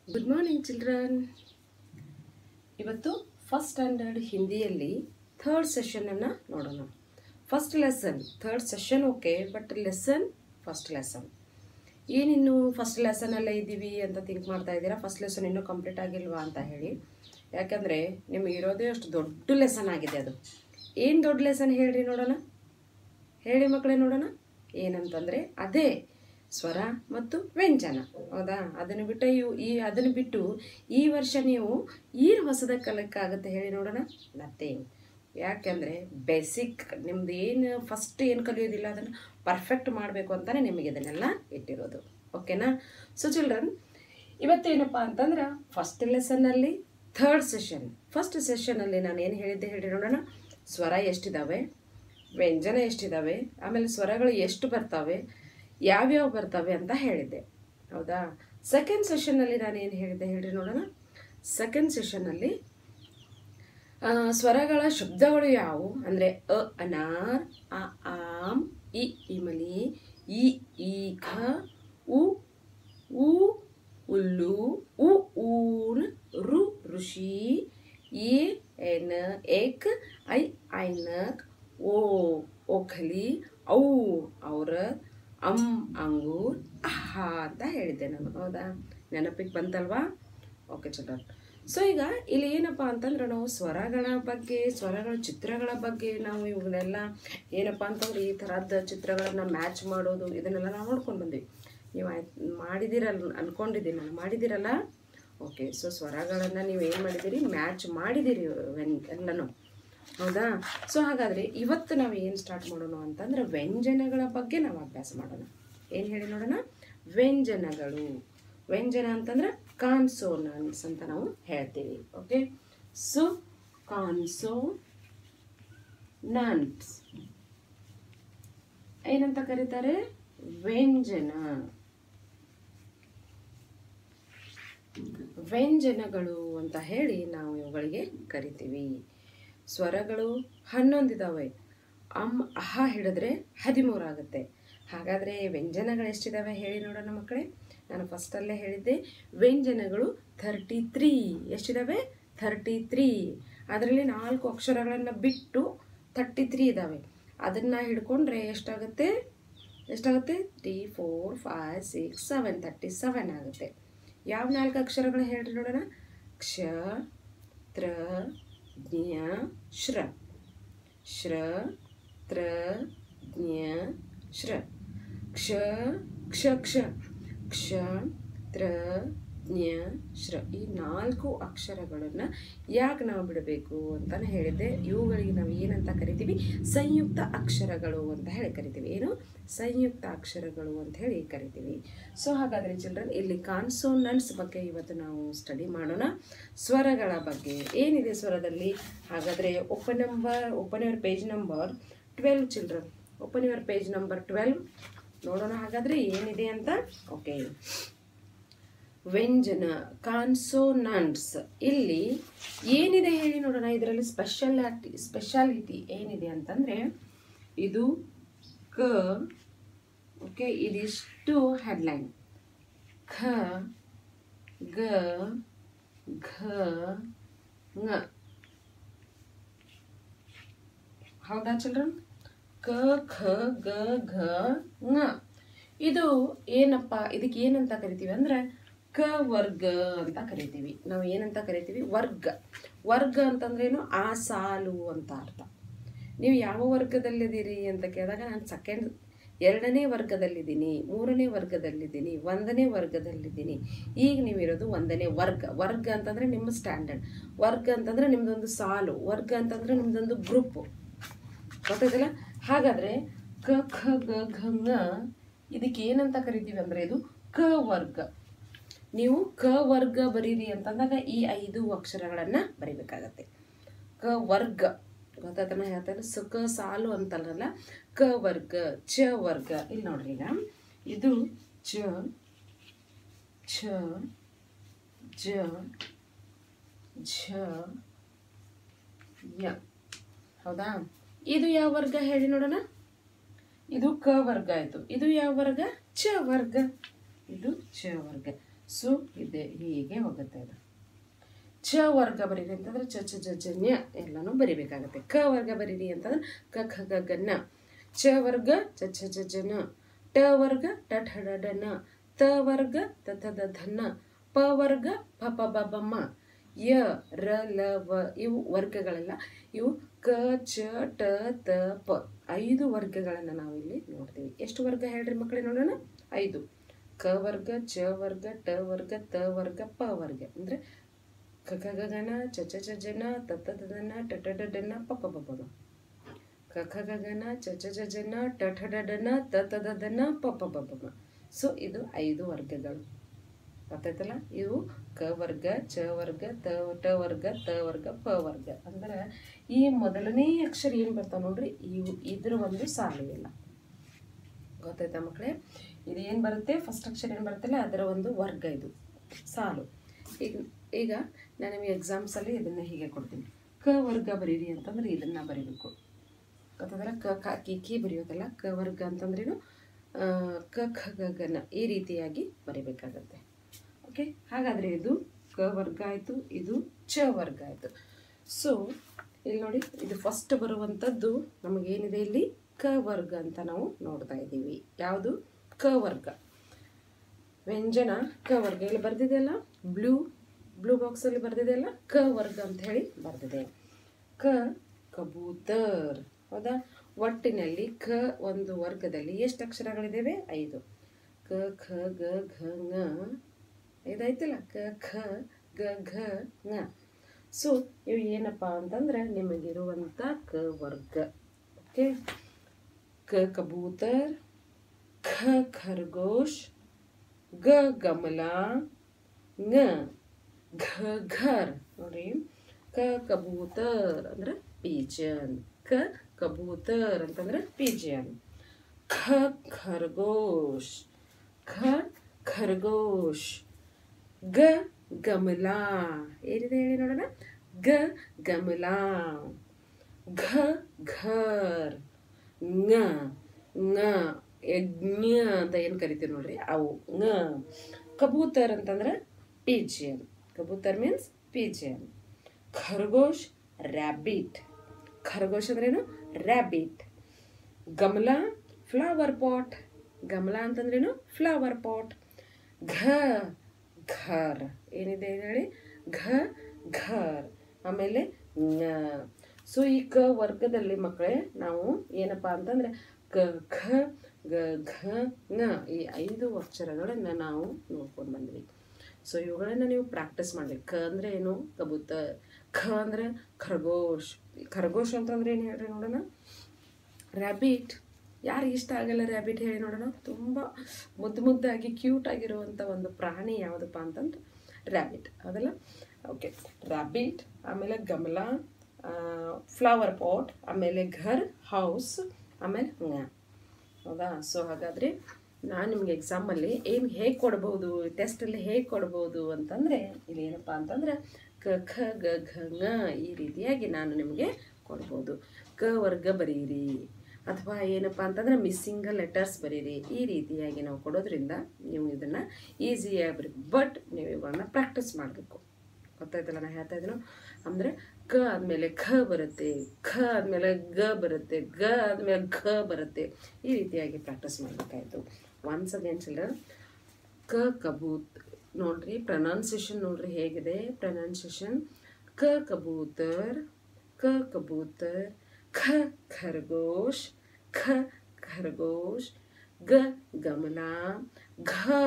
good morning children ಇವತ್ತು first standard ಹಿಂದಿಯಲ್ಲಿ third ಸೆಷನನ್ನು ನೋಡೋಣ first lesson third session okay but lesson first lesson ಏನಿನ್ನು ಫಸ್ಟ್ ಲೆಸನಲ್ಲೇ ಇದ್ದೀವಿ ಅಂತ ಥಿಂಕ್ ಮಾಡ್ತಾ ಇದ್ದೀರಾ ಫಸ್ಟ್ ಲೆಸನ್ ಇನ್ನೂ ಕಂಪ್ಲೀಟ್ ಆಗಿಲ್ವಾ ಅಂತ ಹೇಳಿ ಯಾಕಂದರೆ ನಿಮಗೆ ಇರೋದೇ ಅಷ್ಟು ದೊಡ್ಡ ಲೆಸನ್ ಆಗಿದೆ ಅದು ಏನು ದೊಡ್ಡ ಲೆಸನ್ ಹೇಳ್ರಿ ನೋಡೋಣ ಹೇಳಿ ಮಕ್ಕಳೇ ನೋಡೋಣ ಏನಂತಂದರೆ ಅದೇ ಸ್ವರ ಮತ್ತು ವ್ಯಂಜನ ಹೌದಾ ಅದನ್ನು ಬಿಟ್ಟು ಇವು ಈ ಅದನ್ನು ಬಿಟ್ಟು ಈ ವರ್ಷ ನೀವು ಏನು ಹೊಸದ ಕಲಿಯಕ್ಕಾಗತ್ತೆ ಹೇಳಿ ನೋಡೋಣ ನಥಿಂಗ್ ಯಾಕೆಂದರೆ ಬೇಸಿಕ್ ನಿಮ್ದು ಏನು ಫಸ್ಟ್ ಏನು ಕಲಿಯೋದಿಲ್ಲ ಅದನ್ನು ಪರ್ಫೆಕ್ಟ್ ಮಾಡಬೇಕು ಅಂತಲೇ ನಿಮಗೆ ಇದನ್ನೆಲ್ಲ ಇಟ್ಟಿರೋದು ಓಕೆನಾ ಸೊ ಚಿಲ್ಡ್ರನ್ ಇವತ್ತೇನಪ್ಪ ಅಂತಂದ್ರೆ ಫಸ್ಟ್ ಲೆಸನ್ನಲ್ಲಿ ಥರ್ಡ್ ಸೆಷನ್ ಫಸ್ಟ್ ಸೆಷನಲ್ಲಿ ನಾನು ಏನು ಹೇಳಿದ್ದೆ ಹೇಳಿ ನೋಡೋಣ ಸ್ವರ ಎಷ್ಟಿದ್ದಾವೆ ವ್ಯಂಜನ ಎಷ್ಟಿದ್ದಾವೆ ಆಮೇಲೆ ಸ್ವರಗಳು ಎಷ್ಟು ಬರ್ತವೆ ಯಾವ್ಯಾವ ಬರ್ತವೆ ಅಂತ ಹೇಳಿದ್ದೆ ಹೌದಾ ಸೆಕೆಂಡ್ ಸೆಷನ್ನಲ್ಲಿ ನಾನು ಏನು ಹೇಳಿದ್ದೆ ಹೇಳ್ರಿ ನೋಡೋಣ ಸೆಕೆಂಡ್ ಸೆಷನ್ನಲ್ಲಿ ಆ, ಸ್ವರಗಳ ಶಬ್ದಗಳು ಯಾವುವು ಅಂದರೆ ಅ ಅನಾರ್ ಅ ಆಮ್ ಇ ಇಮಲಿ ಇ ಈ ಖ ಉ ಉ ಉಲ್ಲು ಉ ಊನ್ ರು ಋಷಿ ಎ ಎನ್ ಏಕ್ ಐ ಐನಕ್ ಓ ಓಖಲಿ ಔ ಅವ್ರ ಅಂ ಅಂಗೂರ್ ಅಹ ಅಂತ ಹೇಳಿದ್ದೆ ನಾನು ಹೌದಾ ನೆನಪಿಗೆ ಬಂತಲ್ವಾ ಓಕೆ ಚಿಲ್ಡ್ರನ್ ಸೊ ಈಗ ಇಲ್ಲಿ ಏನಪ್ಪ ಅಂತಂದ್ರೆ ನಾವು ಸ್ವರಗಳ ಬಗ್ಗೆ ಸ್ವರಗಳ ಚಿತ್ರಗಳ ಬಗ್ಗೆ ನಾವು ಇವನ್ನೆಲ್ಲ ಏನಪ್ಪ ಅಂತಂದ್ರೆ ಈ ಥರದ ಚಿತ್ರಗಳನ್ನ ಮ್ಯಾಚ್ ಮಾಡೋದು ಇದನ್ನೆಲ್ಲ ನಾವು ನೋಡ್ಕೊಂಡು ಬಂದ್ವಿ ನೀವು ಆಯ್ತು ಮಾಡಿದ್ದೀರಲ್ಲ ಅನ್ಕೊಂಡಿದ್ದೀನಿ ನಾನು ಮಾಡಿದ್ದೀರಲ್ಲ ಓಕೆ ಸೊ ಸ್ವರಗಳನ್ನು ನೀವು ಏನು ಮಾಡಿದ್ದೀರಿ ಮ್ಯಾಚ್ ಮಾಡಿದ್ದೀರಿ ವೆನ್- ಎಲ್ಲನೂ ಹೌದಾ ಸೊ ಹಾಗಾದರೆ ಇವತ್ತು ನಾವು ಏನು ಸ್ಟಾರ್ಟ್ ಮಾಡೋಣ ಅಂತಂದ್ರೆ ವ್ಯಂಜನಗಳ ಬಗ್ಗೆ ನಾವು ಅಭ್ಯಾಸ ಮಾಡೋಣ ಏನು ಹೇಳಿ ನೋಡೋಣ ವ್ಯಂಜನಗಳು ವ್ಯಂಜನ ಅಂತಂದ್ರೆ ಕಾನ್ಸೋನನ್ಸ್ ಅಂತ ನಾವು ಹೇಳ್ತೀವಿ ಓಕೆ ಸೊ ಕಾನ್ಸೋ ನನ್ಸ್ ಏನಂತ ಕರೀತಾರೆ ವ್ಯಂಜನ ವ್ಯಂಜನಗಳು ಅಂತ ಹೇಳಿ ನಾವು ಇವುಗಳಿಗೆ ಕರಿತೀವಿ ಸ್ವರಗಳು ಹನ್ನೊಂದಿದ್ದಾವೆ ಅಮ್ ಅಹ ಹಿಡಿದ್ರೆ ಹದಿಮೂರು ಆಗುತ್ತೆ ಹಾಗಾದರೆ ವ್ಯಂಜನಗಳು ಎಷ್ಟಿದ್ದಾವೆ ಹೇಳಿ ನೋಡೋಣ ಮಕ್ಕಳೇ ನಾನು ಫಸ್ಟಲ್ಲೇ ಹೇಳಿದ್ದೆ ವ್ಯಂಜನಗಳು ಥರ್ಟಿ ತ್ರೀ ಎಷ್ಟಿದ್ದಾವೆ ಥರ್ಟಿ ತ್ರೀ ಅದರಲ್ಲಿ ನಾಲ್ಕು ಅಕ್ಷರಗಳನ್ನು ಬಿಟ್ಟು ಥರ್ಟಿ ತ್ರೀ ಇದ್ದಾವೆ ಅದನ್ನು ಹಿಡ್ಕೊಂಡ್ರೆ ಎಷ್ಟಾಗುತ್ತೆ ಎಷ್ಟಾಗುತ್ತೆ three four five six seven thirty seven ಆಗುತ್ತೆ ಯಾವ ನಾಲ್ಕು ಅಕ್ಷರಗಳು ಹೇಳ್ರಿ ನೋಡೋಣ ಕ್ಷ ತ್ರ ಜ್ಞ ಶ್ರ ಶ್ರ ತ್ರ ಜ್ಞ ಶ್ರ ಕ್ಷ ಕ್ಷ ಕ್ಷ ಕ್ಷ ತ್ರ ಜ್ಞ ಶ್ರ ಈ ನಾಲ್ಕು ಅಕ್ಷರಗಳನ್ನು ಯಾಕೆ ನಾವು ಬಿಡಬೇಕು ಅಂತಾನೆ ಹೇಳಿದ್ದೆ ಇವುಗಳಿಗೆ ನಾವು ಏನಂತ ಕರಿತೀವಿ ಸಂಯುಕ್ತ ಅಕ್ಷರಗಳು ಅಂತ ಹೇಳಿ ಕರಿತೀವಿ ಏನು ಸಂಯುಕ್ತ ಅಕ್ಷರಗಳು ಅಂತ ಹೇಳಿ ಕರಿತೀವಿ ಸೊ ಹಾಗಾದರೆ ಚಿಲ್ಡ್ರನ್ ಇಲ್ಲಿ ಕಾನ್ಸೋನನ್ಸ್ ಬಗ್ಗೆ ಇವತ್ತು ನಾವು ಸ್ಟಡಿ ಮಾಡೋಣ ಸ್ವರಗಳ ಬಗ್ಗೆ ಏನಿದೆ ಸ್ವರದಲ್ಲಿ ಹಾಗಾದರೆ open number open your page number twelve children open your page number twelve ನೋಡೋಣ ಹಾಗಾದರೆ ಏನಿದೆ ಅಂತ ಓಕೆ ವ್ಯಂಜನ ಕಾನ್ಸೋನನ್ಸ್ ಇಲ್ಲಿ ಏನಿದೆ ಹೇಳಿ ನೋಡೋಣ ಇದರಲ್ಲಿ ಸ್ಪೆಷಾಲಿಟಿ ಸ್ಪೆಷಾಲಿಟಿ ಏನಿದೆ ಅಂತಂದರೆ ಇದು ಕ ಓಕೆ ಇದಿಷ್ಟು ಹೆಡ್ಲೈನ್ ಖ ಗ ಘ ङ ಹೌದಾ ಚಿಲ್ಡ್ರನ್ ಕ ಖ ಗ ಘ ङ ಇದು ಏನಪ್ಪ ಇದಕ್ಕೆ ಏನಂತ ಕರಿತೀವಿ ಅಂದ್ರೆ ಕ ವರ್ಗ ಅಂತ ಕರಿತೀವಿ ನಾವು ಏನಂತ ಕರಿತೀವಿ ವರ್ಗ ವರ್ಗ ಅಂತಂದ್ರೇನು ಆ ಸಾಲು ಅಂತ ಅರ್ಥ ನೀವು ಯಾವ ವರ್ಗದಲ್ಲಿದ್ದೀರಿ ಅಂತ ಕೇಳಿದಾಗ ನಾನು ಸೆಕೆಂಡ್ ಎರಡನೇ ವರ್ಗದಲ್ಲಿದ್ದೀನಿ ಮೂರನೇ ವರ್ಗದಲ್ಲಿದ್ದೀನಿ ಒಂದನೇ ವರ್ಗದಲ್ಲಿದ್ದೀನಿ ಈಗ ನೀವಿರೋದು ಒಂದನೇ ವರ್ಗ ವರ್ಗ ಅಂತಂದರೆ ನಿಮ್ಮ ಸ್ಟ್ಯಾಂಡರ್ಡ್ ವರ್ಗ ಅಂತಂದರೆ ನಿಮ್ಮದೊಂದು ಸಾಲು ವರ್ಗ ಅಂತಂದರೆ ನಿಮ್ಮದೊಂದು ಗ್ರೂಪು ಗೊತ್ತಾಯ್ತಲ್ಲ ಹಾಗಾದರೆ ಕ ಖ ಗ ಘ ङ ಇದಕ್ಕೆ ಏನಂತ ಕರಿತೀವಿ ಅಂದರೆ ಇದು ಕ ವರ್ಗ ನೀವು ಕ ವರ್ಗ ಬರೀರಿ ಅಂತಂದಾಗ ಈ ಐದು ಅಕ್ಷರಗಳನ್ನು ಬರಿಬೇಕಾಗತ್ತೆ ಕ ವರ್ಗ ಗೊತ್ತಾಯ್ತನ ಹೇಳ್ತಾರೆ ಸ ಕ ಸಾಲು ಅಂತಲ್ಲ ಕ ವರ್ಗ ಚ ವರ್ಗ ಇಲ್ಲಿ ನೋಡ್ರಿ ಈಗ ಇದು ಚ ಛ ಜ ಝ ಯ ಹೌದಾ ಇದು ಯಾವ ವರ್ಗ ಹೇಳಿ ನೋಡೋಣ ಇದು ಕ ವರ್ಗ ಆಯಿತು ಇದು ಯಾವ ವರ್ಗ ಚ ವರ್ಗ ಇದು ಚ ವರ್ಗ ಸೊ ಇದೆ ಹೀಗೆ ಹೋಗುತ್ತೆ ಅದು ಚ ವರ್ಗ ಬರೀರಿ ಅಂತಂದ್ರೆ ಚ ಚ ಜ ಜ ನ್ಯ ಎಲ್ಲನೂ ಬರಿಬೇಕಾಗತ್ತೆ ಕ ವರ್ಗ ಬರೀರಿ ಅಂತಂದ್ರೆ ಕ ಖ ಗ ಗ ನ ಚ ವರ್ಗ ಚ ಛ ಜ ಜ ನ ಟ ವರ್ಗ ಟ ಠ ಡ ಡ ನ ತ ವರ್ಗ ತ ಥ ದ ಧ ನ ಪ ವರ್ಗ ಪ ಪ ಬ ಬ ಮ ಯ ರ ಲ ವ ಇವು ವರ್ಗಗಳೆಲ್ಲ ಇವು ಕ ಚ ಟ ತ ಪ ಐದು ವರ್ಗಗಳನ್ನು ನಾವು ಇಲ್ಲಿ ನೋಡ್ತೀವಿ ಎಷ್ಟು ವರ್ಗ ಹೇಳ್ರಿ ಮಕ್ಕಳೇ ನೋಡೋಣ ಐದು ಕ ವರ್ಗ ಚ ವರ್ಗ ಟ ವರ್ಗ ತ ವರ್ಗ ಪ ವರ್ಗ ಅಂದರೆ ಕ ಕ ಗ ಗ ನ ಚ ಚ ಚ ಜ ನ ತ ತ ದ ದ ನ ಟ ಟ ಡ ಡ ನ ಪ ಪ ಪ ಪ ಮ ಕ ಖ ಗ ಗ ನ ಚ ಚ ಚ ಜ ನ ಟ ಠ ಡ ಡ ನ ತ ತ ದ ದ ನ ಪ ಪ ಪ ಪ ಮ ಸೊ ಇದು ಐದು ವರ್ಗಗಳು ಗೊತ್ತಾಯ್ತಲ್ಲ ಇವು ಕ ವರ್ಗ ಚ ವರ್ಗ ತ ಟ ವರ್ಗ ತ ವರ್ಗ ಪ ವರ್ಗ ಅಂದ್ರೆ ಈ ಮೊದಲನೇ ಅಕ್ಷರ ಏನು ಬರ್ತಾವೆ ನೋಡ್ರಿ ಇವು ಇದ್ರ ಒಂದು ಸಾಲು ಇಲ್ಲ ಗೊತ್ತಾಯ್ತಾ ಮಕ್ಕಳೇ ಇದು ಏನು ಬರುತ್ತೆ ಫಸ್ಟ್ ಅಕ್ಷರ ಏನು ಬರುತ್ತಲ್ಲ ಅದರ ಒಂದು ವರ್ಗ ಇದು ಸಾಲು ಈಗ ಈಗ ನಾನು ನಿಮಗೆ ಎಕ್ಸಾಮ್ಸಲ್ಲಿ ಇದನ್ನು ಹೀಗೆ ಕೊಡ್ತೀನಿ ಕ ವರ್ಗ ಬರೀರಿ ಅಂತಂದ್ರೆ ಇದನ್ನು ಬರೀಬೇಕು ಗೊತ್ತಾದ್ರೆ ಕ ಕ ಕಿ ಕಿ ಬರೆಯೋದಲ್ಲ ಕ ವರ್ಗ ಅಂತಂದ್ರೇನು ಆ, ಕ ಖ ಗ ಗ ನ ಈ ರೀತಿಯಾಗಿ ಬರೀಬೇಕಾಗತ್ತೆ ಓಕೆ ಹಾಗಾದರೆ ಇದು ಕ ವರ್ಗ ಆಯಿತು ಇದು ಚ ವರ್ಗ ಆಯಿತು ಸೊ ಇಲ್ಲಿ ನೋಡಿ ಇದು ಫಸ್ಟ್ ಬರುವಂಥದ್ದು ನಮಗೇನಿದೆ ಇಲ್ಲಿ ಕ ವರ್ಗ ಅಂತ ನಾವು ನೋಡ್ತಾ ಇದ್ದೀವಿ ಯಾವುದು ಕ ವರ್ಗ ವ್ಯಂಜನ ಕ ವರ್ಗ ಇಲ್ಲಿ ಬರ್ದಿದೆಯಲ್ಲ ಬ್ಲೂ ಬ್ಲೂ ಬಾಕ್ಸಲ್ಲಿ ಬರ್ದಿದೆಯಲ್ಲ ಕ ವರ್ಗ ಅಂತ ಹೇಳಿ ಬರ್ದಿದೆ ಕ ಕಬೂತರ್ ಹೌದಾ ಒಟ್ಟಿನಲ್ಲಿ ಕ ಒಂದು ವರ್ಗದಲ್ಲಿ ಎಷ್ಟು ಅಕ್ಷರಗಳಿದ್ದಾವೆ ಐದು ಕ ಖ ಗ ಘ ङ ಇದಾಯ್ತಲ್ಲ ಕ ಖ ಗ ಘ ङ ಸೊ ಇವು ಏನಪ್ಪ ಅಂತಂದ್ರೆ ನಿಮಗಿರುವಂಥ ಕ ವರ್ಗ ಓಕೆ ಕ ಕಬೂತರ್ ಖ ಖರ್ಗೋಶ್ ಗ ಗಮಲ ङ ಘ ಘರ್ ನೋಡ್ರಿ ಕ ಕಬೂತರ್ ಅಂದ್ರೆ ಪೀಜನ್ ಕ ಕಬೂತರ್ ಅಂತಂದ್ರೆ ಪೀಜನ್ ಖ ಖರ್ಗೋಶ್ ಖ ಖರ್ಗೋಶ್ ಗ ಗಮಲ ಏನಿದೆ ಹೇಳಿ ನೋಡೋಣ ಗ ಗಮಲ ಘ ಘರ್ ङ ङ ಯಜ್ಞ ಅಂತ ಏನು ಕರಿತೀವಿ ನೋಡ್ರಿ ಅವು ङ ಕಬೂತರ್ ಅಂತಂದ್ರೆ ಪೀಜಿಯನ್ ಕಬೂತರ್ ಮೀನ್ಸ್ ಪೀಜಿಯನ್ ಖರ್ಗೋಶ್ ರ್ಯಾಬಿಟ್ ಖರ್ಗೋಶ್ ಅಂದ್ರೇನು ರ್ಯಾಬಿಟ್ ಗಮಲ ಫ್ಲವರ್ ಪಾಟ್ ಗಮಲ ಅಂತಂದ್ರೇನು ಫ್ಲವರ್ ಪಾಟ್ ಘ ಘರ್ ಏನಿದೆ ಹೇಳಿ ಘ ಘರ್ ಆಮೇಲೆ ಞ ಸೊ ಈ ಕ ವರ್ಗದಲ್ಲಿ ಮಕ್ಕಳೇ ನಾವು ಏನಪ್ಪ ಅಂತಂದರೆ ಕ ಖ ಗ ಘ ಞ ಈ ಐದು ಅಕ್ಷರಗಳನ್ನು ನಾವು ನೋಡ್ಕೊಂಡು ಬಂದ್ವಿ ಸೊ ಇವುಗಳನ್ನು ನೀವು ಪ್ರಾಕ್ಟೀಸ್ ಮಾಡಬೇಕು ಕ ಅಂದರೆ ಏನು ಕಬೂತರ್ ಖ ಅಂದರೆ ಖರ್ಗೋಶ್ ಖರ್ಗೋಶ್ ಅಂತಂದ್ರೆ ಏನು ಹೇಳ್ರಿ ನೋಡೋಣ ರ್ಯಾಬಿಟ್ ಯಾರಿಗೆ ಇಷ್ಟ ಆಗಲ್ಲ ರ್ಯಾಬಿಟ್ ಹೇಳಿ ನೋಡೋಣ ತುಂಬ ಮುದ್ದು ಮುದ್ದಾಗಿ ಕ್ಯೂಟ್ ಆಗಿರುವಂಥ ಒಂದು ಪ್ರಾಣಿ ಯಾವುದಪ್ಪ ಅಂತಂದ್ರೆ ರ್ಯಾಬಿಟ್ ಅದಲ್ಲ ಓಕೆ ರ್ಯಾಬಿಟ್ ಆಮೇಲೆ ಗಮಲ ಫ್ಲವರ್ ಪಾಟ್ ಆಮೇಲೆ ಘರ್ ಹೌಸ್ ಆಮೇಲೆ ಞ ಹೌದಾ ಸೊ ಹಾಗಾದರೆ ನಾನು ನಿಮಗೆ ಎಕ್ಸಾಮಲ್ಲಿ ಏನು ಹೇಗೆ ಕೊಡ್ಬೋದು ಟೆಸ್ಟಲ್ಲಿ ಹೇಗೆ ಕೊಡ್ಬೋದು ಅಂತಂದರೆ ಇಲ್ಲಿ ಏನಪ್ಪ ಅಂತಂದರೆ ಕ ಖ ಗ ಘ ङ ಈ ರೀತಿಯಾಗಿ ನಾನು ನಿಮಗೆ ಕೊಡ್ಬೋದು ಕ ವರ್ಗ ಬರೀರಿ ಅಥವಾ ಏನಪ್ಪ ಅಂತಂದರೆ ಮಿಸ್ಸಿಂಗ್ ಲೆಟರ್ಸ್ ಬರೀರಿ ಈ ರೀತಿಯಾಗಿ ನಾವು ಕೊಡೋದ್ರಿಂದ ನೀವು ಇದನ್ನು ಈಸಿಯಾಗಿ ಬರೀ ಬಟ್ ನೀವು ಇವುಗಳನ್ನ ಪ್ರಾಕ್ಟೀಸ್ ಮಾಡಬೇಕು ಗೊತ್ತಾಯ್ತಲ್ಲ ನಾನು ಹೇಳ್ತಾ ಇದ್ದೀನೋ ಅಂದರೆ ಕ ಆದಮೇಲೆ ಖ ಬರುತ್ತೆ ಖ ಆದಮೇಲೆ ಗ ಬರುತ್ತೆ ಗ ಆದಮೇಲೆ ಘ ಬರುತ್ತೆ ಈ ರೀತಿಯಾಗಿ ಪ್ರಾಕ್ಟೀಸ್ ಮಾಡಬೇಕಾಯ್ತು ಒನ್ಸ್ ಅಗೇನ್ ಚಿಲ್ಡ್ರನ್ ಕ ಕಬೂತ್ ನೋಡ್ರಿ ಪ್ರೊನೌನ್ಸಿಯೇಷನ್ ನೋಡ್ರಿ ಹೇಗಿದೆ ಪ್ರೊನೌನ್ಸಿಯೇಷನ್ ಕ ಕಬೂತರ್ ಕ ಕಬೂತರ್ ಖ ಖರ್ಗೋಶ್ ಖ ಖರ್ಗೋಶ್ ಗ ಗಮಲ ಘ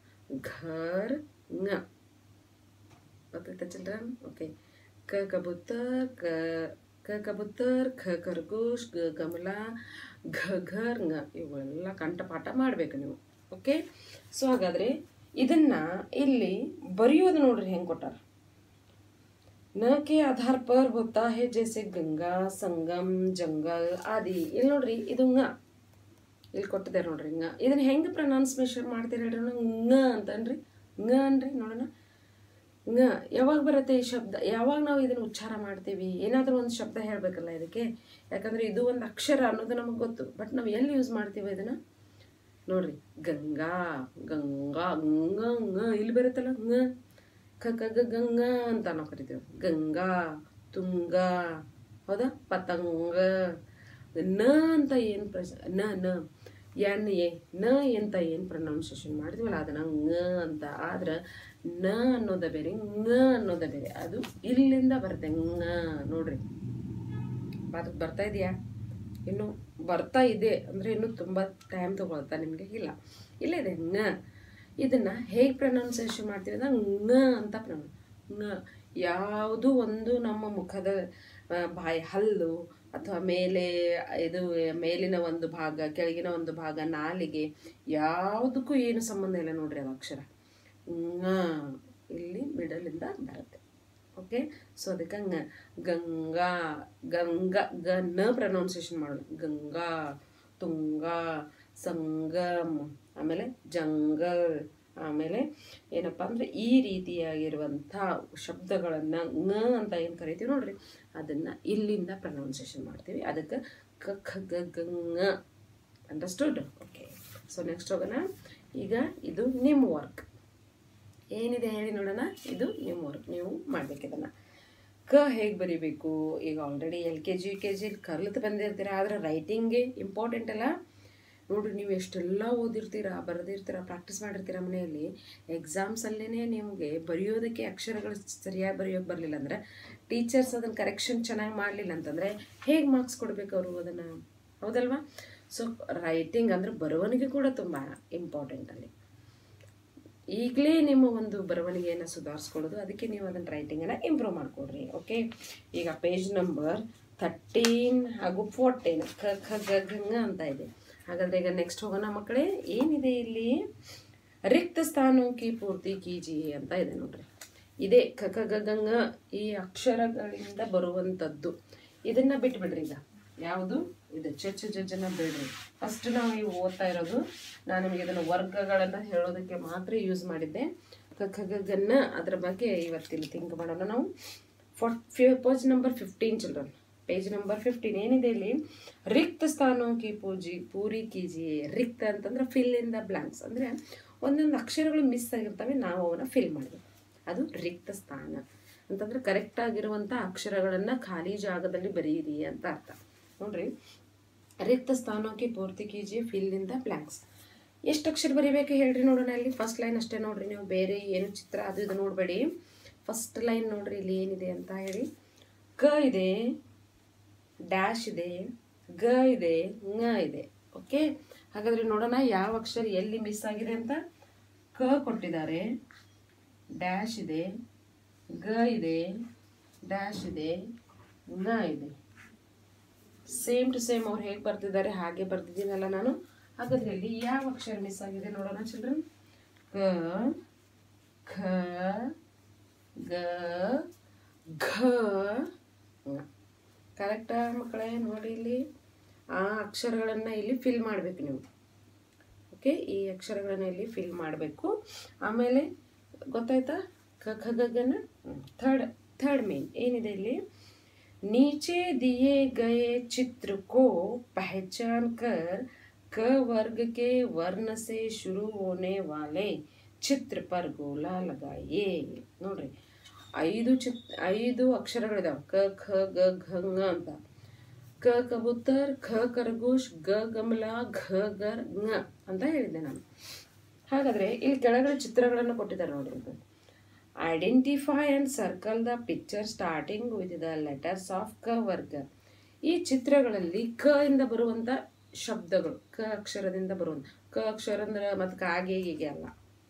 ಘರ್ ङ ಗೊತ್ತಾಯ್ತಾ ಚಿಲ್ಡ್ರನ್ ಓಕೆ ಕ ಕಬೂತರ್ ಕ ಕ ಕಬೂತರ್ ಖ ಖರ್ಗೋಶ್ ಗ ಗಮಲ ಘ ಘರ್ ङ ಇವುಗಳೆಲ್ಲ ಕಂಠಪಾಠ ಮಾಡಬೇಕು ನೀವು ಓಕೆ ಸೊ ಹಾಗಾದರೆ ಇದನ್ನು ಇಲ್ಲಿ ಬರೆಯೋದು ನೋಡ್ರಿ ಹೆಂಗೆ ಕೊಟ್ಟಾರ न के आधार पर होता है जैसे गंगा संगम जंगल आदि ಇಲ್ಲಿ ನೋಡ್ರಿ ಇದು ङ ಇಲ್ಲಿ ಕೊಟ್ಟಿದ್ದಾರೆ ನೋಡ್ರಿ ङ ಇದನ್ನ ಹೆಂಗೆ ಪ್ರೊನೌನ್ಸಿಯೇಷನ್ ಮಾಡ್ತೀರಿ ಹೇಳ್ರಿ ङ ಅಂತನ್ರಿ ङ ಅನ್ರಿ ನೋಡೋಣ ङ ಯಾವಾಗ ಬರುತ್ತೆ ಈ ಶಬ್ದ ಯಾವಾಗ ನಾವು ಇದನ್ನು ಉಚ್ಚಾರ ಮಾಡ್ತೀವಿ ಏನಾದರೂ ಒಂದು ಶಬ್ದ ಹೇಳಬೇಕಲ್ಲ ಇದಕ್ಕೆ ಯಾಕಂದರೆ ಇದು ಒಂದು ಅಕ್ಷರ ಅನ್ನೋದು ನಮಗೆ ಗೊತ್ತು ಬಟ್ ನಾವು ಎಲ್ಲಿ ಯೂಸ್ ಮಾಡ್ತೀವಿ ಇದನ್ನು ನೋಡ್ರಿ ಗಂಗಾ ಗಂಗಾ ಗಂಗ ಂಗ ಇಲ್ಲಿ ಬರುತ್ತಲ್ಲ ಂಗ ಕ ಕ ಗ ಗಂಗಾ ಅಂತ ನಾವು ಕರಿತೀವಿ ಗಂಗಾ ತುಂಗ ಹೌದಾ ಪತಂಗ ನ ಅಂತ ಏನು ಪ್ರಶ ನ ನ ಎನ್ ಎ ನ ಅಂತ ಏನು ಪ್ರೊನೌನ್ಸಿಯೇಷನ್ ಮಾಡ್ತೀವಲ್ಲ ಅದನ್ನ ಂಗ ಅಂತ ಆದ್ರೆ ನ ಅನ್ನೋದ ಬೇರೆ ಂಗ ಅನ್ನೋದ ಬೇರೆ ಅದು ಇಲ್ಲಿಂದ ಬರುತ್ತೆ ಂಗ ನೋಡ್ರಿ ಅದಕ್ಕೆ ಬರ್ತಾ ಇದೆಯಾ ಇನ್ನು ಬರ್ತಾ ಇದೆ ಅಂದರೆ ಇನ್ನೂ ತುಂಬ ಟೈಮ್ ತಗೊಳ್ತಾ ನಿಮಗೆ ಇಲ್ಲ ಇಲ್ಲೇ ಇದೆ ಂಗ ಇದನ್ನ ಹೇಗೆ ಪ್ರೊನೌನ್ಸಿಯೇಷನ್ ಮಾಡ್ತೀವಿ ಅಂದ್ರೆ ಂಗ ಅಂತ ಪ್ರೊನೌನ್ ಂಗ ಯಾವುದೂ ಒಂದು ನಮ್ಮ ಮುಖದ ಆ, ಬಾಯಿ ಹಲ್ಲು ಅಥವಾ ಮೇಲೆ ಇದು ಮೇಲಿನ ಒಂದು ಭಾಗ ಕೆಳಗಿನ ಒಂದು ಭಾಗ ನಾಲಿಗೆ ಯಾವುದಕ್ಕೂ ಏನು ಸಂಬಂಧ ಇಲ್ಲ ನೋಡ್ರಿ ಅದು ಅಕ್ಷರ ಂಗ ಇಲ್ಲಿ ಮಿಡಲಿಂದ ಬರುತ್ತೆ ಓಕೆ ಸೊ ಅದಕ್ಕೆ ಂಗ ಗಂಗಾ ಗಂಗಾ ಗ ನ ಪ್ರೊನೌನ್ಸಿಯೇಷನ್ ಮಾಡೋದು ಗಂಗಾ ತುಂಗ ಸಂಗಮ್ ಆಮೇಲೆ ಜಂಗಲ್ ಆಮೇಲೆ ಏನಪ್ಪ ಅಂದರೆ ಈ ರೀತಿಯಾಗಿರುವಂಥ ಶಬ್ದಗಳನ್ನು ಂಗ ಅಂತ ಏನು ಕರಿತೀವಿ ನೋಡ್ರಿ ಅದನ್ನು ಇಲ್ಲಿಂದ ಪ್ರೊನೌನ್ಸಿಯೇಷನ್ ಮಾಡ್ತೀವಿ ಅದಕ್ಕೆ ಕ ಖ ಗ ಗಂಗ ಅಂಡರ್ಸ್ಟುಡ್ ಓಕೆ ಸೊ ನೆಕ್ಸ್ಟ್ ಹೋಗೋಣ ಈಗ ಇದು ನಿಮ್ಮ ವರ್ಕ್ ಏನಿದೆ ಹೇಳಿ ನೋಡೋಣ ಇದು ನಿಮ್ಮ ವರ್ಕ್ ನೀವು ಮಾಡ್ಬೇಕು ಇದನ್ನು ಕ ಹೇಗೆ ಬರಿಬೇಕು ಈಗ already L K G U K G ಕರ್ಲത്ത് ಬಂದಿರ್ತೀರ ಆದರೆ ರೈಟಿಂಗ್ಗೆ ಇಂಪಾರ್ಟೆಂಟ್ ಅಲ್ಲ ನೋಡ್ರಿ ನೀವು ಎಷ್ಟೆಲ್ಲ ಓದಿರ್ತೀರ ಬರೆದಿರ್ತೀರ ಪ್ರಾಕ್ಟೀಸ್ ಮಾಡಿರ್ತೀರ ಮನೆಯಲ್ಲಿ ಎಕ್ಸಾಮ್ಸಲ್ಲೇ ನಿಮಗೆ ಬರೆಯೋದಕ್ಕೆ ಅಕ್ಷರಗಳು ಸರಿಯಾಗಿ ಬರೆಯೋಕೆ ಬರಲಿಲ್ಲ ಅಂದರೆ ಟೀಚರ್ಸ್ ಅದನ್ನು ಕರೆಕ್ಷನ್ ಚೆನ್ನಾಗಿ ಮಾಡಲಿಲ್ಲ ಅಂತಂದರೆ ಹೇಗೆ ಮಾರ್ಕ್ಸ್ ಕೊಡಬೇಕು ಅವರು ಅದನ್ನು ಹೌದಲ್ವಾ ಸೊ ರೈಟಿಂಗ್ ಅಂದರೆ ಬರವಣಿಗೆ ಕೂಡ ತುಂಬ ಇಂಪಾರ್ಟೆಂಟ್ ಅಲ್ಲಿ ಈಗಲೇ ನಿಮ್ಮ ಒಂದು ಬರವಣಿಗೆಯನ್ನು ಸುಧಾರಿಸ್ಕೊಳ್ಳೋದು ಅದಕ್ಕೆ ನೀವು ಅದನ್ನು ರೈಟಿಂಗನ್ನು ಇಂಪ್ರೂವ್ ಮಾಡಿಕೊಡ್ರಿ ಓಕೆ ಈಗ ಪೇಜ್ ನಂಬರ್ ಥರ್ಟೀನ್ ಹಾಗೂ ಫೋರ್ಟೀನ್ ಕ ಖ ಗ ಘ ಅಂತ ಇದೆ ಹಾಗಾದ್ರೆ ಈಗ ನೆಕ್ಸ್ಟ್ ಹೋಗೋಣ ಮಕ್ಕಳೇ ಏನಿದೆ ಇಲ್ಲಿ ರಿಕ್ತ ಸ್ಥಾನಕ್ಕೆ ಪೂರ್ತಿ ಕೀಜಿ ಅಂತ ಇದೆ ನೋಡ್ರಿ ಇದೇ ಕ ಕ ಗ ಗ ಂಗ ಈ ಅಕ್ಷರಗಳಿಂದ ಬರುವಂಥದ್ದು ಇದನ್ನ ಬಿಟ್ಬಿಡ್ರಿ ಈಗ ಯಾವುದು ಇದು ಚ ಚ ಜ ಜನ ಬಿಡ್ರಿ ಫಸ್ಟ್ ನಾವು ನೀವು ಓದ್ತಾ ಇರೋದು ನಾನು ನಿಮಗೆ ಇದನ್ನು ವರ್ಗಗಳನ್ನು ಹೇಳೋದಕ್ಕೆ ಮಾತ್ರ ಯೂಸ್ ಮಾಡಿದ್ದೆ ಕ ಕ ಗ ಗನ್ನ ಅದ್ರ ಬಗ್ಗೆ ಇವತ್ತಿಲ್ಲಿ ಥಿಂಕ್ ಮಾಡೋಣ ನಾವು fourth page number fifteen children page number fifteen ಏನಿದೆ ಇಲ್ಲಿ ರಿಕ್ತ ಸ್ಥಾನಕ್ಕೆ ಪೂಜಿ ಪೂರಿ ಕೀಜಿ ರಿಕ್ತ ಅಂತಂದ್ರೆ ಫಿಲ್ ಇನ್ ದ ಬ್ಲಾಂಕ್ಸ್ ಅಂದರೆ ಒಂದೊಂದು ಅಕ್ಷರಗಳು ಮಿಸ್ ಆಗಿರ್ತವೆ ನಾವು ಅವನ್ನ ಫಿಲ್ ಮಾಡಬೇಕು ಅದು ರಿಕ್ತ ಸ್ಥಾನ ಅಂತಂದ್ರೆ ಕರೆಕ್ಟ್ ಆಗಿರುವಂಥ ಅಕ್ಷರಗಳನ್ನು ಖಾಲಿ ಜಾಗದಲ್ಲಿ ಬರೆಯಿರಿ ಅಂತ ಅರ್ಥ ನೋಡ್ರಿ ರಿಕ್ತ ಸ್ಥಾನಕ್ಕೆ ಪೂರ್ತಿ ಕೀಜಿ ಫಿಲ್ ಇನ್ ದ ಬ್ಲಾಂಕ್ಸ್ ಎಷ್ಟು ಅಕ್ಷರ ಬರಿಬೇಕು ಹೇಳ್ರಿ ನೋಡೋಣ ಇಲ್ಲಿ ಫಸ್ಟ್ ಲೈನ್ ಅಷ್ಟೇ ನೋಡ್ರಿ ನೀವು ಬೇರೆ ಏನು ಚಿತ್ರ ಅದು ಇದು ನೋಡಬೇಡಿ ಫಸ್ಟ್ ಲೈನ್ ನೋಡ್ರಿ ಇಲ್ಲಿ ಏನಿದೆ ಅಂತ ಹೇಳಿ ಕ ಇದೆ ಡ್ಯಾಶ್ ಇದೆ ಗ ಇದೆ ಂಗ ಇದೆ ಓಕೆ ಹಾಗಾದ್ರೆ ನೋಡೋಣ ಯಾವ ಅಕ್ಷರ ಎಲ್ಲಿ ಮಿಸ್ ಆಗಿದೆ ಅಂತ ಕ ಕೊಟ್ಟಿದ್ದಾರೆ ಡ್ಯಾಶ್ ಇದೆ ಗ ಇದೆ ಡ್ಯಾಶ್ ಇದೆ ಂಗ ಇದೆ ಸೇಮ್ ಟು ಸೇಮ್ ಅವ್ರು ಹೇಗೆ ಬರ್ತಿದ್ದಾರೆ ಹಾಗೆ ಬರ್ತಿದ್ದೀನಲ್ಲ ನಾನು ಹಾಗಾದ್ರೆ ಇಲ್ಲಿ ಯಾವ ಅಕ್ಷರ ಮಿಸ್ ಆಗಿದೆ ನೋಡೋಣ ಚಿಲ್ಡ್ರನ್ ಕ ಖ ಗ ಘ ಂಗ ಕರೆಕ್ಟಾ ಮಕ್ಕಳೇ ನೋಡಿ ಇಲ್ಲಿ ಆ ಅಕ್ಷರಗಳನ್ನು ಇಲ್ಲಿ ಫಿಲ್ ಮಾಡಬೇಕು ನೀವು ಓಕೆ ಈ ಅಕ್ಷರಗಳನ್ನು ಇಲ್ಲಿ ಫಿಲ್ ಮಾಡಬೇಕು ಆಮೇಲೆ ಗೊತ್ತಾಯ್ತಾ ಕ ಖ ಗ ಗನ ಥರ್ಡ್ ಥರ್ಡ್ ಮೇನ್ ಏನಿದೆ ಇಲ್ಲಿ नीचे दिए गए चित्र को पहचान कर क वर्ग के वर्ण से शुरू होने वाले ಚಿತ್ರ ಪರ್ ಗೋಲಾ ಲಗಾಯೇ ನೋಡ್ರಿ ಐದು ಚಿತ್ ಐದು ಅಕ್ಷರಗಳಿದಾವೆ ಕ ಖ ಗ ಘ ಂಗ ಅಂತ ಕ ಕಬೂತರ್ ಖ ಖರ್ಗೋಶ್ ಗ ಗಮಲ ಘ ಗರ್ ಂಗ ಅಂತ ಹೇಳಿದ್ದೆ ನಾನು ಹಾಗಾದ್ರೆ ಇಲ್ಲಿ ಕೆಳಗಡೆ ಚಿತ್ರಗಳನ್ನು ಕೊಟ್ಟಿದ್ದಾರೆ ನೋಡ್ರಿ ಇದು identify and circle the picture starting with the letters of ಕ ವರ್ಗ ಈ ಚಿತ್ರಗಳಲ್ಲಿ ಕ ಇಂದ ಬರುವಂಥ ಶಬ್ದಗಳು ಕ ಅಕ್ಷರದಿಂದ ಬರುವಂಥ ಕ ಅಕ್ಷರ ಅಂದ್ರೆ ಮತ್ತು ಕಾಗೆ ಹೀಗೆ ಅಲ್ಲ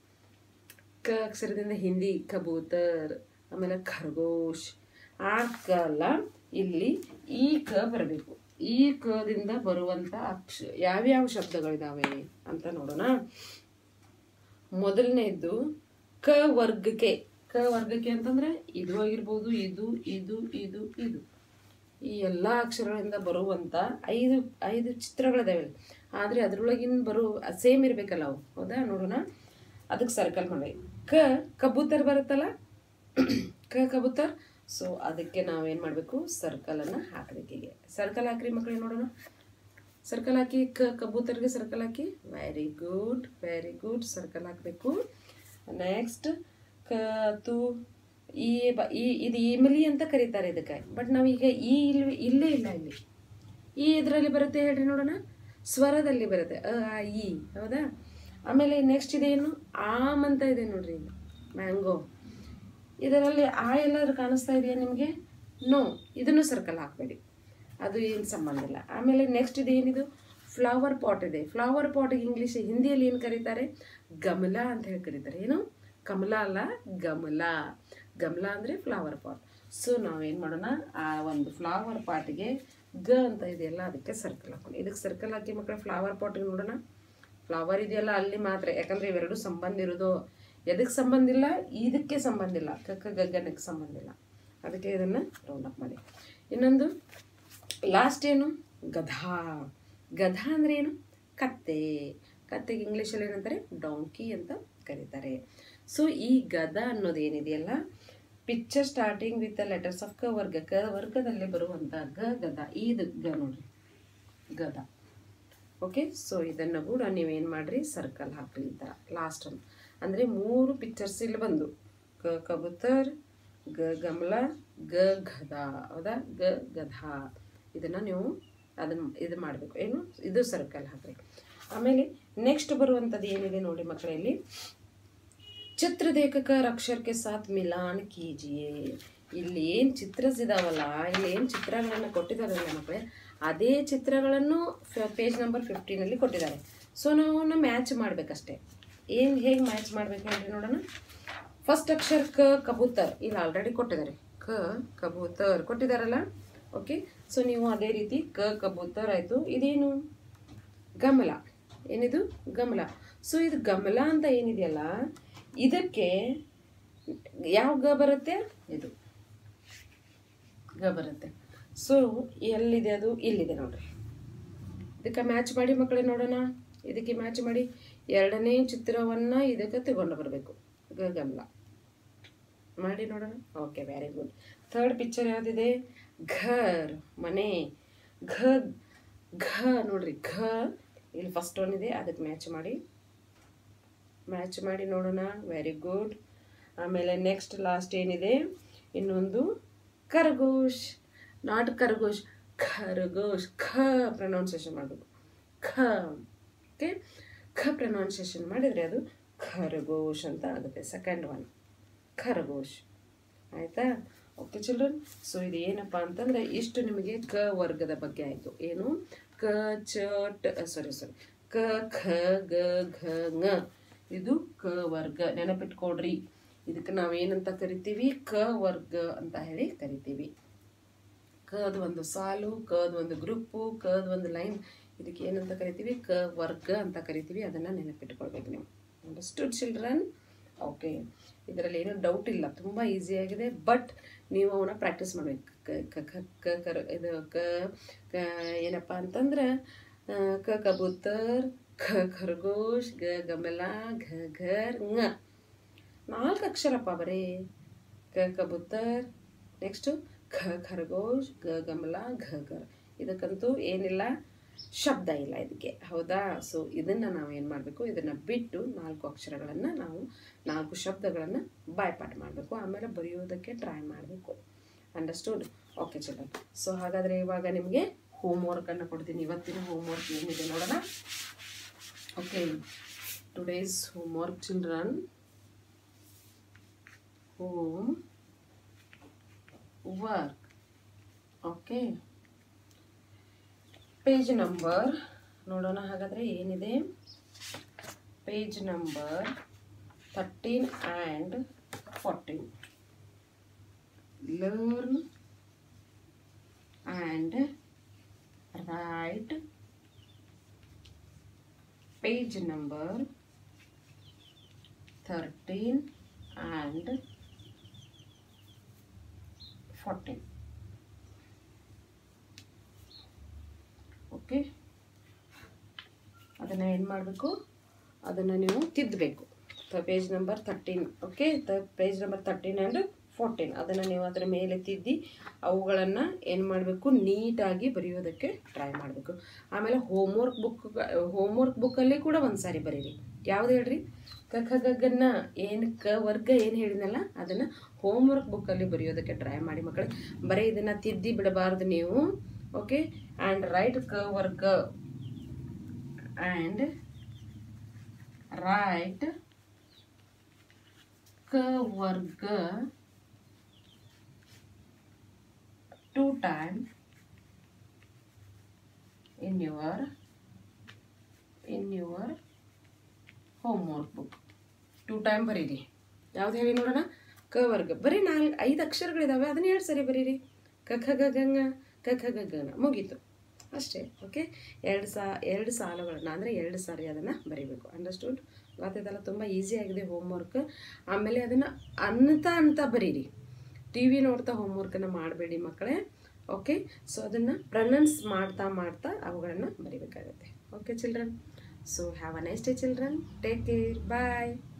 ಕ ಅಕ್ಷರದಿಂದ ಹಿಂದಿ ಕಬೂತರ್ ಆಮೇಲೆ ಖರ್ಗೋಶ್ ಆ ಕ ಅಲ್ಲ ಇಲ್ಲಿ ಈ ಕ ಬರಬೇಕು ಈ ಕದಿಂದ ಬರುವಂಥ ಅಕ್ಷ ಯಾವ್ಯಾವ ಶಬ್ದಗಳಿದಾವೆ ಅಂತ ನೋಡೋಣ ಮೊದಲನೇದ್ದು ಕ ವರ್ಗಕ್ಕೆ ಕ ವರ್ಗಕ್ಕೆ ಅಂತಂದ್ರೆ ಇದು ಆಗಿರ್ಬೋದು ಇದು ಇದು ಇದು ಇದು ಈ ಎಲ್ಲ ಅಕ್ಷರಗಳಿಂದ ಬರುವಂಥ ಐದು ಐದು ಚಿತ್ರಗಳಿದಾವೆ ಆದರೆ ಅದರೊಳಗಿನ ಬರೋ ಸೇಮ್ ಇರಬೇಕಲ್ಲ ಅವು ಹೌದಾ ನೋಡೋಣ ಅದಕ್ಕೆ ಸರ್ಕಲ್ ಮಾಡಿ ಕ ಕಬೂತರ್ ಬರುತ್ತಲ್ಲ ಕ ಕಬೂತರ್ ಸೊ ಅದಕ್ಕೆ ನಾವೇನು ಮಾಡಬೇಕು ಸರ್ಕಲನ್ನು ಹಾಕಬೇಕು ಹೀಗೆ ಸರ್ಕಲ್ ಹಾಕ್ರಿ ಮಕ್ಕಳಿಗೆ ನೋಡೋಣ ಸರ್ಕಲ್ ಹಾಕಿ ಕ ಕಬೂತರ್ಗೆ ಸರ್ಕಲ್ ಹಾಕಿ very good very good circle ಹಾಕಬೇಕು ನೆಕ್ಸ್ಟ್ ಕ ತು ಈ ಬ ಈ ಇದು ಇಮಲಿ ಅಂತ ಕರೀತಾರೆ ಇದಕ್ಕೆ ಬಟ್ ನಾವೀಗ ಈ ಇಲ್ಲಿ ಇಲ್ಲೇ ಇಲ್ಲ ಇಲ್ಲಿ ಈ ಇದರಲ್ಲಿ ಬರುತ್ತೆ ಹೇಳ್ರಿ ನೋಡೋಣ ಸ್ವರದಲ್ಲಿ ಬರುತ್ತೆ ಅ ಆ ಇ ಹೌದಾ ಆಮೇಲೆ ನೆಕ್ಸ್ಟ್ ಇದೇನು ಆಮ್ ಅಂತ ಇದೆ ನೋಡ್ರಿ ಇದು ಮ್ಯಾಂಗೋ ಇದರಲ್ಲಿ ಆ ಎಲ್ಲಾದ್ರೂ ಕಾಣಿಸ್ತಾ ಇದೆಯಾ ನಿಮಗೆ ನೋ ಇದನ್ನು ಸರ್ಕಲ್ ಹಾಕಬೇಡಿ ಅದು ಏನು ಸಂಬಂಧ ಇಲ್ಲ ಆಮೇಲೆ ನೆಕ್ಸ್ಟ್ ಇದು ಏನಿದು ಫ್ಲವರ್ ಪಾಟ್ ಇದೆ ಫ್ಲವರ್ ಪಾಟಿಗೆ ಇಂಗ್ಲೀಷ್ ಹಿಂದಿಯಲ್ಲಿ ಏನು ಕರೀತಾರೆ ಗಮಲ ಅಂತ ಹೇಳಿ ಕರೀತಾರೆ ಏನು ಕಮಲ ಅಲ್ಲ ಗಮಲ ಗಮಲ ಅಂದರೆ ಫ್ಲವರ್ ಪಾಟ್ ಸೊ ನಾವೇನು ಮಾಡೋಣ ಆ ಒಂದು ಫ್ಲವರ್ ಪಾಟಿಗೆ ಗ ಅಂತ ಇದೆಯಲ್ಲ ಅದಕ್ಕೆ ಸರ್ಕಲ್ ಹಾಕೋಣ ಇದಕ್ಕೆ ಸರ್ಕಲ್ ಹಾಕಿ ಮಕ್ಕಳು ಫ್ಲವರ್ ಪಾಟಿಗೆ ನೋಡೋಣ ಫ್ಲವರ್ ಇದೆಯಲ್ಲ ಅಲ್ಲಿ ಮಾತ್ರ ಯಾಕಂದರೆ ಇವೆರಡು ಸಂಬಂಧ ಇರೋದು ಎದಕ್ಕೆ ಸಂಬಂಧ ಇಲ್ಲ ಇದಕ್ಕೆ ಸಂಬಂಧ ಇಲ್ಲ ಕಕ್ಕ ಗಗ್ಗನಕ್ಕೆ ಸಂಬಂಧ ಇಲ್ಲ ಅದಕ್ಕೆ ಇದನ್ನು ರೌಂಡ್ ಅಪ್ ಮಾಡಿ ಇನ್ನೊಂದು ಲಾಸ್ಟ್ ಏನು ಗಧಾ ಗಧಾ ಅಂದರೆ ಏನು ಕತ್ತೆ ಕತ್ತೆಗೆ ಇಂಗ್ಲೀಷಲ್ಲಿ ಏನಂತಾರೆ ಡಾಂಕಿ ಅಂತ ಕರೀತಾರೆ ಸೊ ಈ ಗದ ಅನ್ನೋದು ಏನಿದೆಯಲ್ಲ picture starting with letters of ಕ ವರ್ಗ ಕ ವರ್ಗದಲ್ಲಿ ಬರುವಂಥ ಗ ಗದ ಇದು ಗ ನೋಡ್ರಿ ಗದ ಓಕೆ ಸೊ ಇದನ್ನು ಕೂಡ ನೀವೇನು ಮಾಡಿರಿ ಸರ್ಕಲ್ ಹಾಕ್ರಿ ಈ ಥರ ಲಾಸ್ಟ್ ಒಂದು ಅಂದರೆ ಮೂರು ಪಿಕ್ಚರ್ಸ್ ಇಲ್ಲಿ ಬಂದು ಕ ಕಬೂತರ್ ಗ ಗಮಲ ಗ ಗದ ಹೌದಾ ಗ ಗಧ ಇದನ್ನು ನೀವು ಅದನ್ನು ಇದು ಮಾಡಬೇಕು ಏನು ಇದು ಸರ್ಕಲ್ ಹಾಕ್ರಿ ಆಮೇಲೆ ನೆಕ್ಸ್ಟ್ ಬರುವಂಥದ್ದು ಏನಿದೆ ನೋಡಿ ಮಕ್ಕಳಲ್ಲಿ ಚಿತ್ರ ದೇಖಕರ್ ಅಕ್ಷರಕ್ಕೆ ಸಾಥ್ ಮಿಲಾನ್ ಕೀಜಿಯೇ ಇಲ್ಲಿ ಏನು ಚಿತ್ರಸ್ ಇದಾವಲ್ಲ ಇಲ್ಲಿ ಏನು ಚಿತ್ರಗಳನ್ನು ಕೊಟ್ಟಿದ್ದಾರಲ್ಲ ಮಕ್ಕಳೇ ಅದೇ ಚಿತ್ರಗಳನ್ನು ಪೇಜ್ ನಂಬರ್ ಫಿಫ್ಟೀನಲ್ಲಿ ಕೊಟ್ಟಿದ್ದಾರೆ ಸೊ ನಾವು ಅವನ್ನ ಮ್ಯಾಚ್ ಮಾಡಬೇಕಷ್ಟೇ ಏನು ಹೇಗೆ ಮ್ಯಾಚ್ ಮಾಡಬೇಕು ಹೇಳ್ರಿ ನೋಡೋಣ ಫಸ್ಟ್ ಅಕ್ಷರ ಕ ಕಬೂತರ್ ಇಲ್ಲಿ ಆಲ್ರೆಡಿ ಕೊಟ್ಟಿದ್ದಾರೆ ಕ ಕಬೂತರ್ ಕೊಟ್ಟಿದ್ದಾರಲ್ಲ ಓಕೆ ಸೊ ನೀವು ಅದೇ ರೀತಿ ಕ ಕಬೂತರ್ ಆಯಿತು ಇದೇನು ಗಮಲ ಏನಿದು ಗಮಲ ಸೊ ಇದು ಗಮಲ ಅಂತ ಏನಿದೆಯಲ್ಲ ಇದಕ್ಕೆ ಯಾವ ಗ ಬರುತ್ತೆ ಇದು ಗ ಬರುತ್ತೆ ಸೊ ಎಲ್ಲಿದೆ ಅದು ಇಲ್ಲಿದೆ ನೋಡ್ರಿ ಇದಕ್ಕೆ ಮ್ಯಾಚ್ ಮಾಡಿ ಮಕ್ಕಳೇ ನೋಡೋಣ ಇದಕ್ಕೆ ಮ್ಯಾಚ್ ಮಾಡಿ ಎರಡನೇ ಚಿತ್ರವನ್ನು ಇದಕ್ಕೆ ತಗೊಂಡು ಬರಬೇಕು ಗ ಗಮಲ ಮಾಡಿ ನೋಡೋಣ okay very good third picture ಯಾವುದಿದೆ ಘರ್ ಮನೆ ಘ ಘ ನೋಡ್ರಿ ಘ ಇಲ್ಲಿ ಫಸ್ಟ್ ಒನ್ ಇದೆ ಅದಕ್ಕೆ ಮ್ಯಾಚ್ ಮಾಡಿ ಮ್ಯಾಚ್ ಮಾಡಿ ನೋಡೋಣ ವೆರಿ ಗುಡ್ ಆಮೇಲೆ ನೆಕ್ಸ್ಟ್ ಲಾಸ್ಟ್ ಏನಿದೆ ಇನ್ನೊಂದು ಖರ್ಗೋಶ್ ನಾಟ್ ಖರ್ಗೋಶ್ ಖರ್ಗೋಶ್ ಖ ಪ್ರೊನೌನ್ಸಿಯೇಷನ್ ಮಾಡಬೇಕು ಖ ಓಕೆ ಖ ಪ್ರೊನೌನ್ಸಿಯೇಷನ್ ಮಾಡಿದರೆ ಅದು ಖರ್ಗೋಶ್ ಅಂತ ಆಗುತ್ತೆ ಸೆಕೆಂಡ್ ಒನ್ ಖರ್ಗೋಶ್ ಆಯಿತಾ ಓಕೆ ಚಿಲ್ಡ್ರನ್ ಸೊ ಇದು ಏನಪ್ಪ ಅಂತಂದರೆ ಇಷ್ಟು ನಿಮಗೆ ಕ ವರ್ಗದ ಬಗ್ಗೆ ಆಯಿತು ಏನು ಕ ಚ ಟ ಸಾರಿ ಸಾರಿ ಕ ಖ ಗ ಘ ङ ಇದು ಕ ವರ್ಗ ನೆನಪಿಟ್ಕೊಡ್ರಿ ಇದಕ್ಕೆ ನಾವೇನಂತ ಕರಿತೀವಿ ಕ ವರ್ಗ ಅಂತ ಹೇಳಿ ಕರಿತೀವಿ ಕದ ಒಂದು ಸಾಲು ಕದ ಒಂದು ಗ್ರೂಪು ಕದ ಒಂದು ಲೈನ್ ಇದಕ್ಕೆ ಏನಂತ ಕರಿತೀವಿ ಕ ವರ್ಗ ಅಂತ ಕರಿತೀವಿ ಅದನ್ನು ನೆನಪಿಟ್ಕೊಳ್ಬೇಕು ನೀವು ಅಂಡರ್ಸ್ಟುಡ್ ಚಿಲ್ಡ್ರನ್ ಓಕೆ ಇದರಲ್ಲಿ ಏನೂ ಡೌಟ್ ಇಲ್ಲ ತುಂಬ ಈಸಿಯಾಗಿದೆ ಬಟ್ ನೀವು ಅವನ್ನ ಪ್ರಾಕ್ಟೀಸ್ ಮಾಡಬೇಕು ಕ ಕ ಕ ಕರ್ ಇದು ಕ ಕ ಏನಪ್ಪ ಅಂತಂದ್ರೆ ಆ, ಕ ಕಬೂತರ್ ಖ ಖರ್ಗೋಶ್ ಗ ಗಮಲ ಘ ಘರ್ ङ ನಾಲ್ಕು ಅಕ್ಷರಪ್ಪ ಬರೀ ಕ ಕಬೂತರ್ ನೆಕ್ಸ್ಟು ಖ ಖರ್ಗೋಶ್ ಗ ಗಮಲ ಘ ಘರ್ ಇದಕ್ಕಂತೂ ಏನಿಲ್ಲ ಶಬ್ದ ಇಲ್ಲ ಇದಕ್ಕೆ ಹೌದಾ ಸೊ ಇದನ್ನು ನಾವು ಏನು ಮಾಡಬೇಕು ಇದನ್ನು ಬಿಟ್ಟು ನಾಲ್ಕು ಅಕ್ಷರಗಳನ್ನು ನಾವು ನಾಲ್ಕು ಶಬ್ದಗಳನ್ನು ಬಾಯ್ಪಾಠ ಮಾಡಬೇಕು ಆಮೇಲೆ ಬರೆಯೋದಕ್ಕೆ ಟ್ರೈ ಮಾಡಬೇಕು ಅಂಡರ್ಸ್ಟುಡ್ ಓಕೆ ಚಿಲ್ಡ್ರನ್ ಸೊ ಹಾಗಾದರೆ ಇವಾಗ ನಿಮಗೆ ಹೋಮ್ ವರ್ಕನ್ನು ಕೊಡ್ತೀನಿ ಇವತ್ತಿನ ಹೋಮ್ ವರ್ಕ್ ಏನಿದೆ ನೋಡೋಣ okay today's homework children homework okay page number ನೋಡೋಣ ಹಾಗಾದರೆ ಏನಿದೆ page number thirteen and fourteen learn and write page number thirteen and fourteen okay ಅದನ್ನು ಏನು ಮಾಡಬೇಕು ಅದನ್ನು ನೀವು ತಿದ್ದಬೇಕು ಪೇಜ್ ನಂಬರ್ ತರ್ಟೀನ್ ಓಕೆ ತ page number thirteen and fourteen ಅದನ್ನು ನೀವು ಅದರ ಮೇಲೆ ತಿದ್ದಿ ಅವುಗಳನ್ನು ಏನು ಮಾಡಬೇಕು ನೀಟಾಗಿ ಬರೆಯೋದಕ್ಕೆ ಟ್ರೈ ಮಾಡಬೇಕು ಆಮೇಲೆ ಹೋಮ್ವರ್ಕ್ ಬುಕ್ ಹೋಮ್ವರ್ಕ್ ಬುಕ್ಕಲ್ಲಿ ಕೂಡ ಒಂದು ಸಾರಿ ಬರೀರಿ ಯಾವ್ದು ಹೇಳ್ರಿ ಕ ಖ ಗ ಗನ್ನ ಏನು ಕ ವರ್ಗ ಏನು ಹೇಳಿದ್ನಲ್ಲ ಅದನ್ನು ಹೋಮ್ವರ್ಕ್ ಬುಕ್ಕಲ್ಲಿ ಬರೆಯೋದಕ್ಕೆ ಟ್ರೈ ಮಾಡಿ ಮಕ್ಕಳೇ ಬರೀ ಇದನ್ನು ತಿದ್ದಿ ಬಿಡಬಾರ್ದು ನೀವು ಓಕೆ ಆ್ಯಂಡ್ ರೈಟ್ ಕ ವರ್ಗ ಆ್ಯಂಡ್ ರೈಟ್ ಕ ವರ್ಗ two time in your in your homework book two time ಬರೀರಿ ಯಾವ್ದು ಹೇಳಿ ನೋಡೋಣ ಕ ವರ್ಗ ಬರೀ ನಾಲ್ಕು ಐದು ಅಕ್ಷರಗಳಿದಾವೆ ಅದನ್ನ ಎರಡು ಸರಿ ಬರೀರಿ ಕ ಖ ಗ ಗಂಗ ಕ ಖ ಗ ಗನ ಮುಗೀತು ಅಷ್ಟೇ ಓಕೆ ಎರಡು ಸಾ ಎರಡು ಸಾಲುಗಳನ್ನ ಅಂದರೆ ಎರಡು ಸಾರಿ ಅದನ್ನು ಬರೀಬೇಕು ಅಂಡರ್ಸ್ಟುಡ್ ಗೊತ್ತಿದ್ದಲ್ಲ ತುಂಬ ಈಸಿ ಆಗಿದೆ ಹೋಮ್ವರ್ಕ್ ಆಮೇಲೆ ಅದನ್ನು ಅಂತ ಅಂತ ಬರೀರಿ ಟಿ ವಿ ನೋಡ್ತಾ ಹೋಮ್ವರ್ಕನ್ನು ಮಾಡಬೇಡಿ ಮಕ್ಕಳೇ ಓಕೆ ಸೊ ಅದನ್ನು ಪ್ರನೌನ್ಸ್ ಮಾಡ್ತಾ ಮಾಡ್ತಾ ಅವುಗಳನ್ನು ಬರಿಬೇಕಾಗತ್ತೆ okay children so have a nice day children take care bye